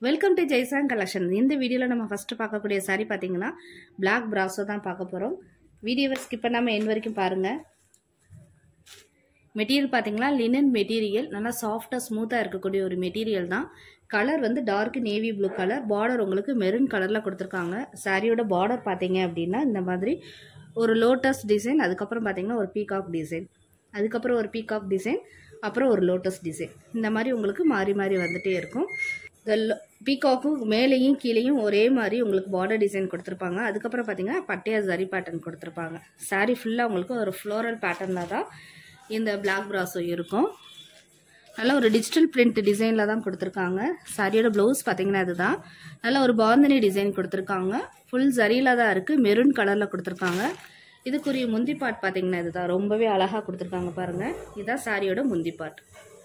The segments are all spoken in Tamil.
வெல்கம் டு ஜெய்சாங் கலெக்ஷன் இந்த வீடியோவில் நம்ம ஃபஸ்ட்டு பார்க்கக்கூடிய saree பார்த்தீங்கன்னா Black பிராஸோ தான் பார்க்க போகிறோம் வீடியோவை ஸ்கிப் பண்ணாமல் என் வரைக்கும் பாருங்கள் மெட்டீரியல் பார்த்தீங்கன்னா லினன் மெட்டீரியல் நல்லா சாஃப்டாக ஸ்மூத்தாக இருக்கக்கூடிய ஒரு மெட்டீரியல் தான் கலர் வந்து dark navy blue colour border உங்களுக்கு மெரூன் கலரில் கொடுத்துருக்காங்க சாரியோட பார்டர் பார்த்தீங்க அப்படின்னா இந்த மாதிரி ஒரு லோட்டஸ் டிசைன் அதுக்கப்புறம் பார்த்தீங்கன்னா ஒரு பீகாக் டிசைன் அதுக்கப்புறம் ஒரு பீகாக் டிசைன் அப்புறம் ஒரு லோட்டஸ் டிசைன் இந்த மாதிரி உங்களுக்கு மாறி மாறி வந்துட்டே இருக்கும் இந்த பீகாக்கும் மேலேயும் கீழேயும் ஒரே மாதிரி உங்களுக்கு பார்டர் டிசைன் கொடுத்துருப்பாங்க அதுக்கப்புறம் பார்த்தீங்கன்னா பட்டையா ஜரி பேட்டர்ன் கொடுத்துருப்பாங்க saree ஃபுல்லாக உங்களுக்கு ஒரு ஃப்ளோரல் பேட்டர்னில் தான் இந்த பிளாக் பிராஸோ இருக்கும் நல்ல ஒரு டிஜிட்டல் பிரிண்ட் டிசைனில் தான் கொடுத்துருக்காங்க சாரியோட ப்ளவுஸ் பார்த்தீங்கன்னா இதுதான் நல்ல ஒரு பாந்தனி டிசைன் கொடுத்துருக்காங்க ஃபுல் ஜரியில் தான் இருக்குது மெரூன் கலரில் கொடுத்துருக்காங்க இதுக்குரிய முந்தி பாட் பார்த்தீங்கன்னா இதுதான் ரொம்பவே அழகாக கொடுத்துருக்காங்க பாருங்கள் இதுதான் சாரியோட முந்தி பாட்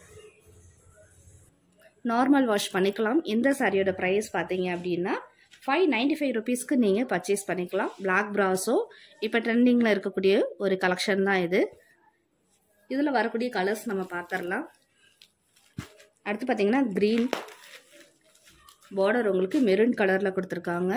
நார்மல் வாஷ் பண்ணிக்கலாம் இந்த சாரியோட ப்ரைஸ் பார்த்தீங்க அப்படின்னா ஃபைவ் நைன்டி ஃபைவ் ருபீஸ்க்கு நீங்கள் பர்ச்சேஸ் பண்ணிக்கலாம் பிளாக் ப்ராஸோ இப்போ ட்ரெண்டிங்கில் இருக்கக்கூடிய ஒரு கலெக்ஷன் தான் இது இதில் வரக்கூடிய கலர்ஸ் நம்ம பார்த்துடலாம் அடுத்து பார்த்தீங்கன்னா க்ரீன் பார்டர் உங்களுக்கு மெரூன் கலரில் கொடுத்துருக்காங்க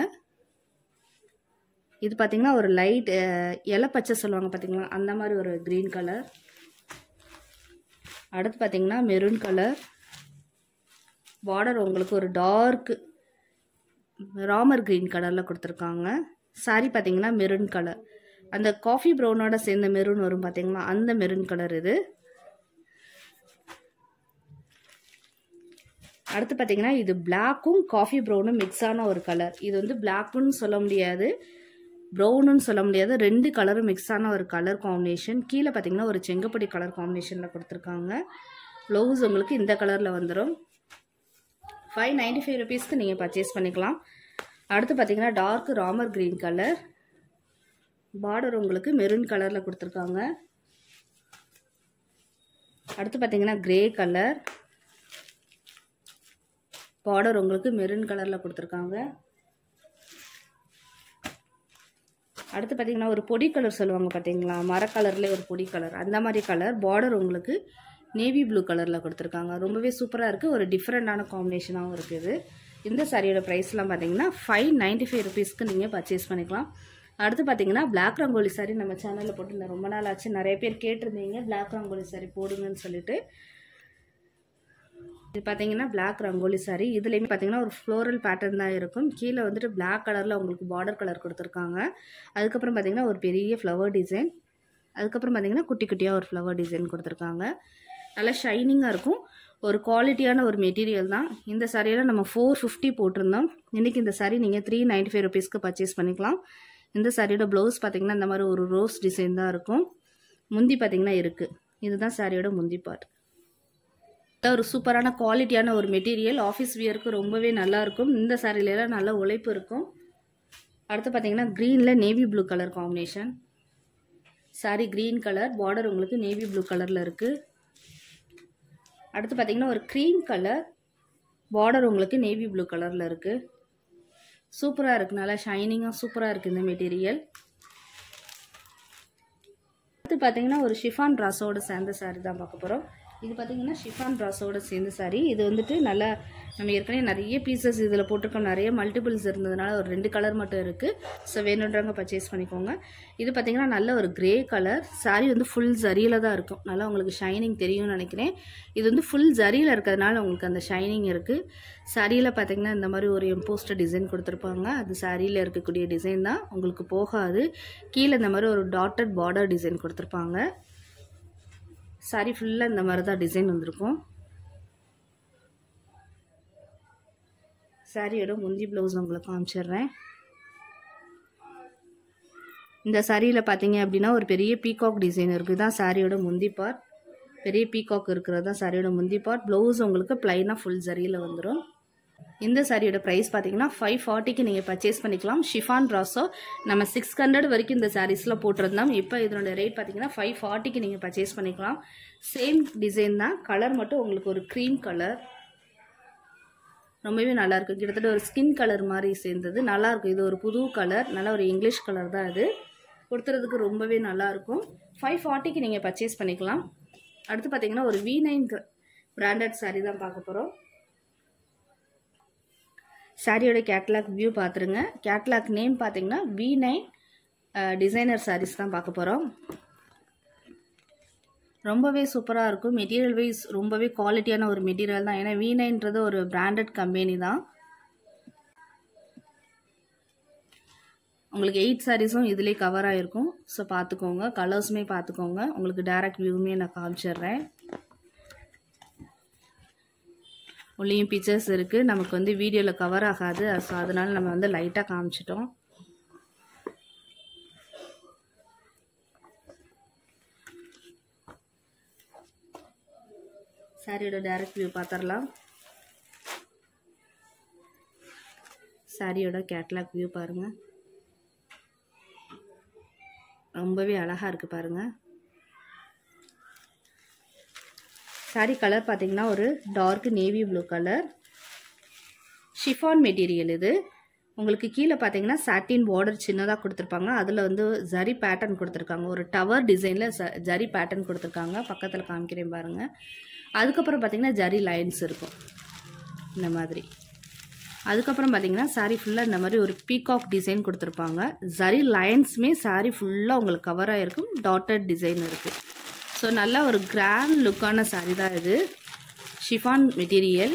இது பார்த்தீங்கன்னா ஒரு லைட் இலை பச்சை சொல்லுவாங்க பார்த்தீங்களா அந்த மாதிரி ஒரு க்ரீன் கலர் அடுத்து பார்த்தீங்கன்னா மெரூன் கலர் பார்டர் உங்களுக்கு ஒரு டார்க் ராமர் க்ரீன் கலரில் கொடுத்துருக்காங்க சாரி பார்த்தீங்கன்னா மெரூன் கலர் அந்த காஃபி ப்ரௌனோட சேர்ந்த மெரூன் வரும் பார்த்தீங்களா அந்த மெரூன் கலர் இது அடுத்து பார்த்தீங்கன்னா இது பிளாக்கும் காஃபி ப்ரௌனும் மிக்ஸ் ஆன ஒரு கலர் இது வந்து பிளாக்குன்னு சொல்ல முடியாது ப்ரௌனுன்னு சொல்ல முடியாது ரெண்டு கலரும் மிக்ஸ் ஆன ஒரு கலர் காம்பினேஷன் கீழே பார்த்தீங்கன்னா ஒரு செங்கப்படி கலர் காம்பினேஷனில் கொடுத்துருக்காங்க ப்ளவுஸ் உங்களுக்கு இந்த கலரில் வந்துடும் ஃபைவ் நைன்டி ஃபைவ் ருபீஸ்க்கு நீங்கள் பர்ச்சேஸ் பண்ணிக்கலாம் அடுத்து பார்த்தீங்கன்னா dark Ramar green colour border உங்களுக்கு மெரூன் கலரில் கொடுத்துருக்காங்க அடுத்து பார்த்தீங்கன்னா கிரே கலர் பார்டர் உங்களுக்கு மெரூன் கலரில் கொடுத்துருக்காங்க அடுத்து பார்த்தீங்கன்னா ஒரு பொடி கலர் சொல்லுவாங்க பார்த்தீங்களா மர கலர்லேயே ஒரு பொடி கலர் அந்த மாதிரி கலர் பார்டர் உங்களுக்கு நேவி ப்ளூ கலரில் கொடுத்துருக்காங்க ரொம்பவே சூப்பராக இருக்குது ஒரு டிஃப்ரெண்ட்டான காம்பினேஷனாகவும் இருக்குது இந்த சாரியோட ப்ரைஸ்லாம் பார்த்தீங்கன்னா ஃபைவ் நைன்ட்டி ஃபைவ் ருபீஸ்க்கு நீங்கள் பர்ச்சேஸ் பண்ணிக்கலாம் அடுத்து பார்த்தீங்கன்னா பிளாக் ரங்கோலி சாரி நம்ம சேனலில் போட்டிருந்தேன் ரொம்ப நாள் ஆச்சு நிறைய பேர் கேட்டிருந்தீங்க பிளாக் ரங்கோலி சாரி போடுங்கன்னு சொல்லிட்டு இது பார்த்தீங்கன்னா பிளாக் ரங்கோலி சாரி இதுலேயுமே பார்த்தீங்கன்னா ஒரு ஃப்ளோரல் பேட்டர்ன் தான் இருக்கும் கீழே வந்துட்டு பிளாக் கலரில் உங்களுக்கு பார்டர் கலர் கொடுத்துருக்காங்க அதுக்கப்புறம் பார்த்தீங்கன்னா ஒரு பெரிய ஃப்ளவர் டிசைன் அதுக்கப்புறம் பார்த்தீங்கன்னா குட்டி குட்டியாக ஒரு ஃப்ளவர் டிசைன் கொடுத்துருக்காங்க நல்லா ஷைனிங்காக இருக்கும் ஒரு குவாலிட்டியான ஒரு மெட்டீரியல் தான் இந்த சாரியில் நம்ம ஃபோர் ஃபிஃப்டி போட்டிருந்தோம் இன்றைக்கி இந்த சாரி நீங்கள் த்ரீ நைன்ட்டி ஃபைவ் ருபீஸ்க்கு பர்ச்சேஸ் பண்ணிக்கலாம் இந்த சாரியோட ப்ளவுஸ் பார்த்தீங்கன்னா இந்த மாதிரி ஒரு ரோஸ் டிசைன் தான் இருக்கும் முந்தி பார்த்தீங்கன்னா இருக்குது இதுதான் சாரியோட முந்தி பார்ட் ஒரு சூப்பரான குவாலிட்டியான ஒரு மெட்டீரியல் ஆஃபீஸ் வியருக்கு ரொம்பவே நல்லா இருக்கும் இந்த சாரியிலலாம் நல்ல உழைப்பு இருக்கும் அடுத்து பார்த்தீங்கன்னா க்ரீனில் navy blue colour combination sari green colour border உங்களுக்கு நேவி ப்ளூ கலரில் இருக்குது அடுத்து பார்த்தீங்கன்னா ஒரு க்ரீம் கலர் பார்டர் உங்களுக்கு நேவி ப்ளூ கலரில் இருக்குது சூப்பராக இருக்குது நல்லா ஷைனிங்காக சூப்பராக இருக்குது இந்த மெட்டீரியல் அடுத்து பார்த்தீங்கன்னா ஒரு ஷிஃபான் ட்ராஸோட சேர்ந்த சாரி தான் பார்க்க போகிறோம் இது பார்த்தீங்கன்னா ஷிஃபான் ட்ராஸோட சேர்ந்த சாரி இது வந்துட்டு நல்லா நம்ம ஏற்கனவே நிறைய பீசஸ் இதில் போட்டிருக்கோம் நிறைய மல்டிபிள்ஸ் இருந்ததுனால ஒரு ரெண்டு கலர் மட்டும் இருக்குது ஸோ வேணுன்றவங்க பர்ச்சேஸ் பண்ணிக்கோங்க இது பார்த்தீங்கன்னா நல்ல ஒரு கிரே கலர் சாரி வந்து ஃபுல் ஜரியில் தான் இருக்கும் நல்லா உங்களுக்கு ஷைனிங் தெரியும்னு நினைக்கிறேன் இது வந்து ஃபுல் ஜரியில் இருக்கிறதுனால உங்களுக்கு அந்த ஷைனிங் இருக்குது சாரியில் பார்த்தீங்கன்னா இந்த மாதிரி ஒரு எம்போஸ்டர் டிசைன் கொடுத்துருப்பாங்க அது சாரியில் இருக்கக்கூடிய டிசைன் தான் உங்களுக்கு போகாது கீழே இந்த மாதிரி ஒரு டாட்டட் பார்டர் டிசைன் கொடுத்துருப்பாங்க சாரி ஃபுல்லாக இந்த மாதிரி தான் டிசைன் வந்திருக்கும் சாரியோட முந்தி ப்ளவுஸ் உங்களுக்கு காமிச்சிடுறேன் இந்த சாரியில் பார்த்தீங்க அப்படின்னா ஒரு பெரிய பீகாக் டிசைன் இருக்குது தான் சாரியோட முந்தி பார்ட் பெரிய பீகாக் இருக்கிறது தான் சாரியோட முந்தி பார்ட் ப்ளவுஸ் உங்களுக்கு ப்ளைனாக ஃபுல் ஜரியில் வந்துடும் இந்த சாரியோட ப்ரைஸ் பார்த்தீங்கன்னா ஃபைவ் ஃபார்ட்டிக்கு நீங்கள் பர்ச்சேஸ் பண்ணிக்கலாம் ஷிஃபான் ட்ராஸோ நம்ம சிக்ஸ் ஹண்ட்ரட் வரைக்கும் இந்த சாரீஸில் போட்டிருந்தோம் இப்போ இதனோட ரேட் பார்த்தீங்கன்னா ஃபைவ் ஃபார்ட்டிக்கு நீங்கள் பர்ச்சேஸ் பண்ணிக்கலாம் சேம் டிசைன் தான் கலர் மட்டும் உங்களுக்கு ஒரு க்ரீம் கலர் ரொம்பவே நல்லாயிருக்கு கிட்டத்தட்ட ஒரு ஸ்கின் கலர் மாதிரி சேர்ந்தது நல்லாயிருக்கும் இது ஒரு புது கலர் நல்ல ஒரு இங்கிலீஷ் கலர் தான் இது கொடுத்துறதுக்கு ரொம்பவே நல்லாயிருக்கும் ஃபைவ் ஃபார்ட்டிக்கு நீங்கள் பர்ச்சேஸ் பண்ணிக்கலாம் அடுத்து பார்த்தீங்கன்னா ஒரு வி நைன் பிராண்டட் சாரீ தான் பார்க்க போகிறோம் சாரியோட கேட்லாக் வியூ பார்த்துருங்க கேட்லாக் நேம் பார்த்தீங்கன்னா வி நைன் டிசைனர் சாரீஸ் தான் பார்க்க போகிறோம் ரொம்பவே சூப்பராக இருக்கும் மெட்டீரியல் வைஸ் ரொம்பவே குவாலிட்டியான ஒரு மெட்டீரியல் தான் ஏன்னா வி நைன்றது ஒரு பிராண்டட் கம்பெனி தான் உங்களுக்கு எயிட் சாரீஸும் இதுலேயே கவர் ஆகிருக்கும் ஸோ பார்த்துக்கோங்க கலர்ஸுமே பார்த்துக்கோங்க உங்களுக்கு டேரக்ட் வியூவுமே நான் காமிச்சிடுறேன் உள்ளேயும் பிக்சர்ஸ் இருக்குது நமக்கு வந்து வீடியோவில் கவர் ஆகாது ஸோ அதனால் நம்ம வந்து லைட்டாக காமிச்சிட்டோம் சாரியோட டைரக்ட் வியூ பார்த்துடலாம் சாரியோட கேட்லாக் வியூ பாருங்கள் ரொம்பவே அழகாக இருக்குது பாருங்கள் சாரி கலர் பார்த்தீங்கன்னா ஒரு dark navy blue colour chiffon material இது உங்களுக்கு கீழே பார்த்தீங்கன்னா சாட்டின் பார்டர் சின்னதாக கொடுத்துருப்பாங்க அதில் வந்து ஜரி பேட்டர்ன் கொடுத்துருக்காங்க ஒரு டவர் டிசைனில் ச ஜரி பேட்டர்ன் கொடுத்துருக்காங்க பக்கத்தில் காமிக்கிறேன் பாருங்கள் அதுக்கப்புறம் பார்த்தீங்கன்னா ஜரி லைன்ஸ் இருக்கும் இந்த மாதிரி அதுக்கப்புறம் பார்த்தீங்கன்னா சாரீ ஃபுல்லாக இந்த மாதிரி ஒரு பீகாக் டிசைன் கொடுத்துருப்பாங்க ஜரி லைன்ஸுமே சாரீ ஃபுல்லாக உங்களுக்கு கவர் ஆகிருக்கும் டாட்டட் டிசைன் இருக்குது ஸோ நல்ல ஒரு கிராண்ட் லுக்கான சாரீ தான் இது ஷிஃபான் மெட்டீரியல்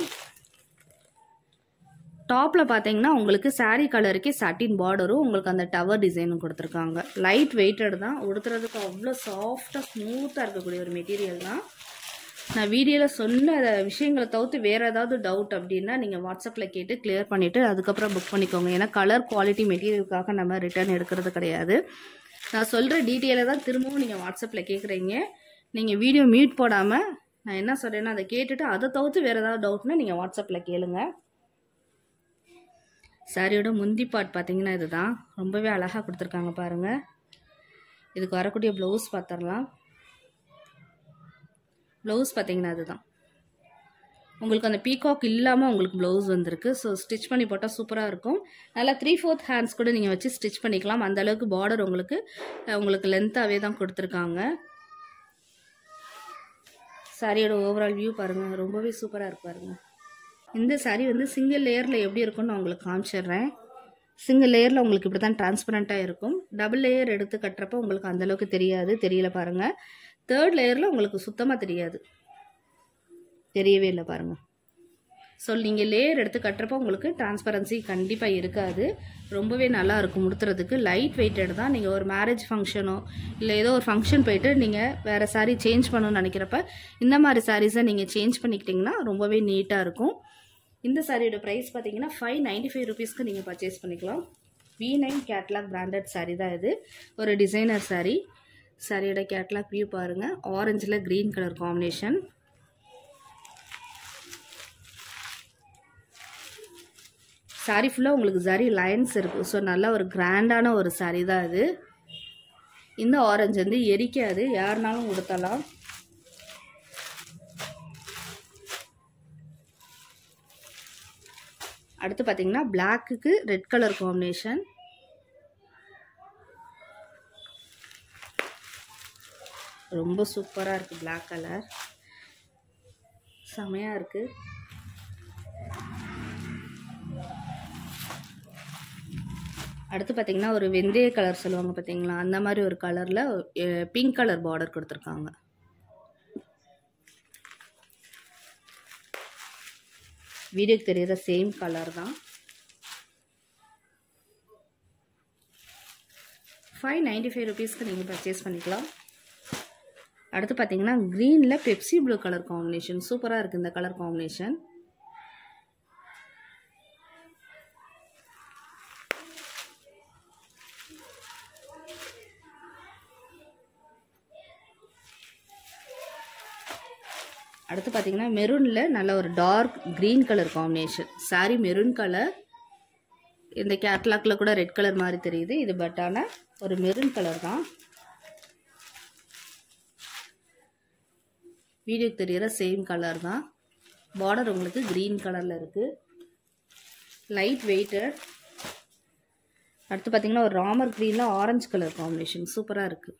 டாப்பில் பார்த்தீங்கன்னா உங்களுக்கு சாரீ கலருக்கே சாட்டின் பார்டரும் உங்களுக்கு அந்த டவர் டிசைனும் கொடுத்துருக்காங்க லைட் வெயிட்டட் தான் உடுத்துறதுக்கு அவ்வளோ சாஃப்டாக ஸ்மூத்தாக இருக்கக்கூடிய ஒரு மெட்டீரியல் தான் நான் வீடியோவில் சொன்ன விஷயங்களை தவிர்த்து வேறு ஏதாவது டவுட் அப்படின்னா நீங்கள் வாட்ஸ்அப்பில் கேட்டு கிளியர் பண்ணிவிட்டு அதுக்கப்புறம் புக் பண்ணிக்கோங்க ஏன்னா கலர் குவாலிட்டி மெட்டீரியலுக்காக நம்ம ரிட்டர்ன் எடுக்கிறது கிடையாது நான் சொல்கிற டீட்டெயிலை தான் திரும்பவும் நீங்கள் வாட்ஸ்அப்பில் கேட்குறீங்க நீங்கள் வீடியோ மியூட் போடாமல் நான் என்ன சொல்கிறேன்னா அதை கேட்டுட்டு அதை தவிர்த்து வேறு ஏதாவது டவுட்னா நீங்கள் வாட்ஸ்அப்பில் கேளுங்க சாரியோட முந்தி பாட் பார்த்தீங்கன்னா இதுதான் ரொம்பவே அழகாக கொடுத்துருக்காங்க பாருங்கள் இதுக்கு வரக்கூடிய ப்ளவுஸ் பார்த்துடலாம் ப்ளவுஸ் பார்த்தீங்கன்னா அதுதான் உங்களுக்கு அந்த பீகாக் இல்லாமல் உங்களுக்கு ப்ளவுஸ் வந்திருக்கு ஸோ ஸ்டிச் பண்ணி போட்டால் சூப்பராக இருக்கும் நல்லா த்ரீ ஃபோர்த் ஹேண்ட்ஸ் கூட நீங்கள் வச்சு ஸ்டிச் பண்ணிக்கலாம் அந்த அளவுக்கு பார்டர் உங்களுக்கு உங்களுக்கு லென்த்தாகவே தான் கொடுத்துருக்காங்க சாரியோட ஓவரால் வியூ பாருங்கள் ரொம்பவே சூப்பராக இருக்கு பாருங்கள் இந்த சாரீ வந்து சிங்கிள் லேயரில் எப்படி இருக்கும்னு நான் உங்களுக்கு காமிச்சிடுறேன் சிங்கிள் லேயரில் உங்களுக்கு இப்படி தான் டிரான்ஸ்பரண்ட்டாக இருக்கும் டபுள் லேயர் எடுத்து கட்டுறப்போ உங்களுக்கு அந்தளவுக்கு தெரியாது தெரியல பாருங்கள் தேர்ட் லேயரில் உங்களுக்கு சுத்தமாக தெரியாது தெரியவே இல்லை பாருங்கள் ஸோ நீங்கள் லேயர் எடுத்து கட்டுறப்போ உங்களுக்கு டிரான்ஸ்பரன்சி கண்டிப்பாக இருக்காது ரொம்பவே நல்லா இருக்கும் முடுத்துறதுக்கு லைட் வெயிட்டட் தான் நீங்கள் ஒரு மேரேஜ் ஃபங்க்ஷனோ இல்லை ஏதோ ஒரு ஃபங்க்ஷன் போயிட்டு நீங்கள் வேறு சாரீ சேஞ்ச் பண்ணணும்னு நினைக்கிறப்ப இந்த மாதிரி சாரீஸை நீங்கள் சேஞ்ச் பண்ணிக்கிட்டிங்கன்னா ரொம்பவே நீட்டாக இருக்கும் இந்த சாரியோட ப்ரைஸ் பார்த்தீங்கன்னா ஃபைவ் நைன்டி ஃபைவ் ருபீஸ்க்கு நீங்கள் பர்ச்சேஸ் பண்ணிக்கலாம் V nine catalogue branded sari தான் இது ஒரு டிசைனர் சாரீ சாரியோட கேட்லாக் வியூ பாருங்கள் ஆரஞ்சில் க்ரீன் கலர் காம்பினேஷன் சாரீ ஃபுல்லாக உங்களுக்கு ஜரி லைன்ஸ் இருக்குது ஸோ நல்ல ஒரு கிராண்டான ஒரு சாரீ தான் இது இந்த ஆரஞ்சு வந்து எரிக்காது யாருனாலும் உடுத்தலாம் அடுத்து பார்த்தீங்கன்னா பிளாக்குக்கு ரெட் கலர் காம்பினேஷன் ரொம்ப சூப்பராக இருக்குது பிளாக் கலர் செமையாக இருக்குது அடுத்து பார்த்தீங்கன்னா ஒரு வெந்தய கலர் சொல்லுவாங்க பார்த்தீங்களா அந்த மாதிரி ஒரு கலரில் பிங்க் கலர் பார்டர் கொடுத்துருக்காங்க வீடியோக்கு தெரியுற சேம் கலர் தான் ஃபைவ் நைன்டி ஃபைவ் ருபீஸ்க்கு நீங்கள் பர்ச்சேஸ் பண்ணிக்கலாம் அடுத்து பார்த்தீங்கன்னா க்ரீனில் பெப்சி ப்ளூ கலர் காம்பினேஷன் சூப்பராக இருக்குது இந்த கலர் காம்பினேஷன் அடுத்து பார்த்தீங்கன்னா மெரூனில் நல்ல ஒரு dark green colour combination sari maroon colour இந்த கேட்லாக்கில் கூட ரெட் கலர் மாதிரி தெரியுது இது பட் ஆனால் ஒரு மெரூன் கலர் தான் வீடியோக்கு தெரிகிற சேம் கலர் தான் பார்டர் உங்களுக்கு க்ரீன் கலரில் இருக்குது லைட் வெயிட்டட் அடுத்து பார்த்தீங்கன்னா ஒரு ராமர் க்ரீனில் ஆரஞ்சு கலர் காம்பினேஷன் சூப்பராக இருக்குது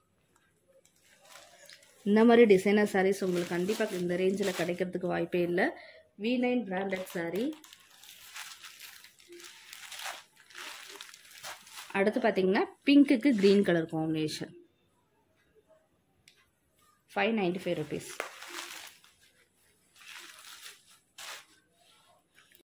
இந்த மாதிரி டிசைனர் சாரீஸ் உங்களுக்கு கண்டிப்பாக இந்த ரேஞ்சில் கிடைக்கிறதுக்கு வாய்ப்பே இல்லை வி நைன் பிராண்டட் சாரீ அடுத்து பார்த்தீங்கன்னா பிங்க்குக்கு green colour combination five ninety five rupees